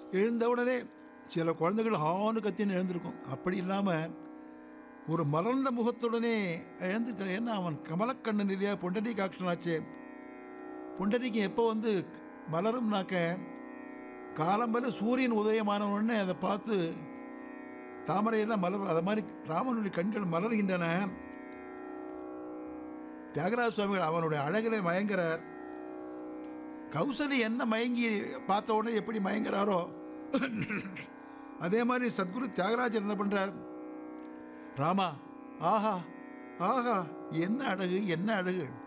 எழுந்த உடனே சில குழந்தைகள் ஹான்னு கத்தின்னு எழுந்திருக்கும் அப்படி இல்லாமல் ஒரு மலர்ந்த முகத்துடனே எழுந்திருக்க ஏன்னா அவன் கமலக்கண்ணன் இல்லையா பொண்டரி காட்சனாச்சே பொண்டரிக்கு எப்போ வந்து மலரும்னாக்க காலம்பல சூரியன் உதயமான உடனே அதை பார்த்து தாமரையெல்லாம் மலர் அது மாதிரி ராமனுடைய கண்கள் மலர்கின்றன தியாகராஜ சுவாமிகள் அவனுடைய அழகிலே மயங்குறார் கௌசலி என்ன மயங்கி பார்த்த உடனே எப்படி மயங்குறாரோ அதே மாதிரி சத்குரு தியாகராஜர் என்ன பண்றார் ராமா ஆஹா ஆஹா என்ன அழகு என்ன அழகு